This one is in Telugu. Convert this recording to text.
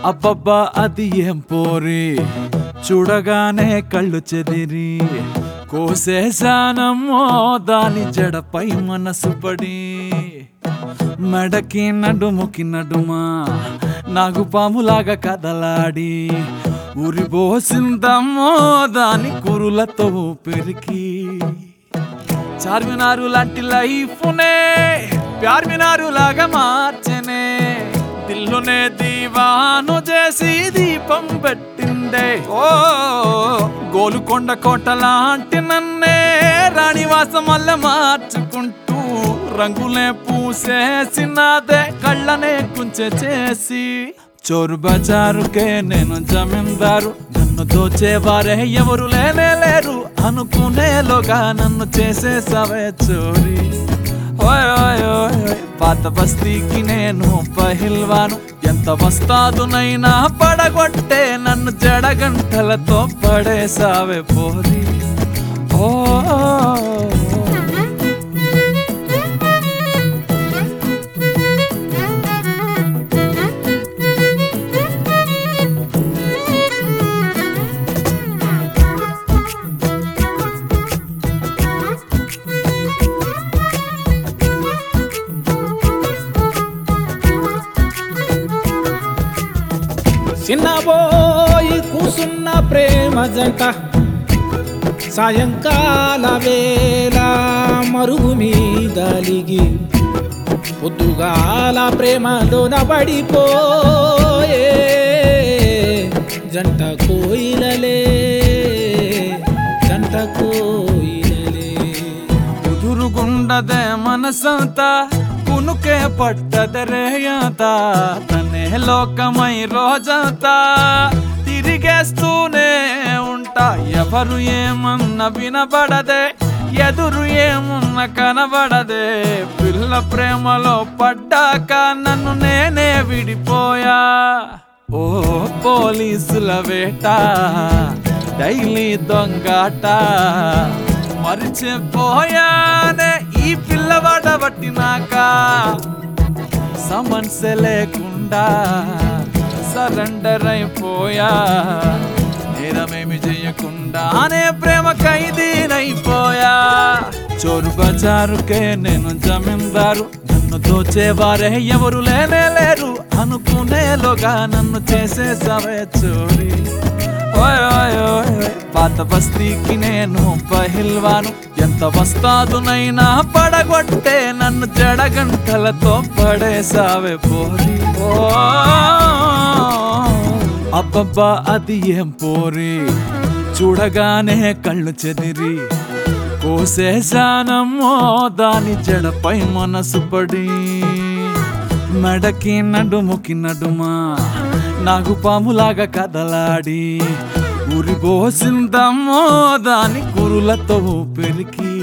అబ్బబ్బా అది ఏం పోరి చూడగానే కళ్ళు చెదిరి కోసేశానమ్మో దాని జడపై మనసు పడి మెడకి నడుముకి నడుమా నాగు పాములాగా కదలాడి ఉరిబోసిందమ్మో దాని కురులతో పెరికి చార్మినారు లాంటి లైఫ్నే ప్యార్మినారు లాగా మార్చనే దిల్లునే దీవాను చేసి దీపం పెట్టిందే ఓ గోలుకొండ కోట లాంటి నన్నే రాణివాసం వల్ల మార్చుకుంటూ రంగులే పూసేసినాదే కళ్ళనే కుంచె చేసి చోరు బజారుకే నేను జమీందారు నన్ను దోచేవారే ఎవరు లేనే లేరు అనుకునేలోగా నన్ను చేసేసావే చోరీ ఓయ్ ఓయ్ ఓయ్ ఓయ్, పాత బస్తీకి నేను పహిల్వాను ఎంత వస్తాదునైనా పడగొట్టే నన్ను జడగంటలతో పడేసావే పోరి ఓ చిన్నబోయి కూసున్న ప్రేమ జంట సాయంకాల వేళ మరుగు మీదలిగి పొద్దుగాల ప్రేమలోన పడిపోయే జంట కోయిలలే జంట కోయిలలే కుదురుగుండదే మనసంతా కునుకే పట్టదరేయత తనే లోకమై రోజంతా తిరిగేస్తూనే ఉంటా ఎవరు ఏమన్న వినబడదే ఎదురు ఏమున్న కనబడదే పిల్ల ప్రేమలో పడ్డాక నన్ను నేనే విడిపోయా ఓ పోలీసుల వేట డైలీ దొంగాట మరిచిపోయానే ఈ పిల్లవాడ పట్టినాక సమన్స్ లేకుండా సరెండర్ అయిపోయా నేరమేమి చెయ్యకుండానే ప్రేమ ఖైదీనైపోయా చోరు బజారుకే నేను జమీందారు నన్ను దోచేవారే ఎవరు లేనే లేరు అనుకునేలోగా నన్ను చేసేసావే చోరీ ఓయ్ ఓయ్ ఓయ్ ఓయ్, పాత బస్తీకి నేను పహిల్వాను ఎంత వస్తాదునైనా పడగొట్టే నన్ను జడగంటలతో పడేసావే పోరి ఓ అబ్బబ్బా అది ఏం పోరి చూడగానే కళ్ళు చెదిరి కోసేశానమ్మో దాని జడపై మనసు పడి మెడకి నడుముకి నడుమా నాగు పాములాగా కదలాడి ఉరిబోసిందమ్మో దాని కురులతో పెరికి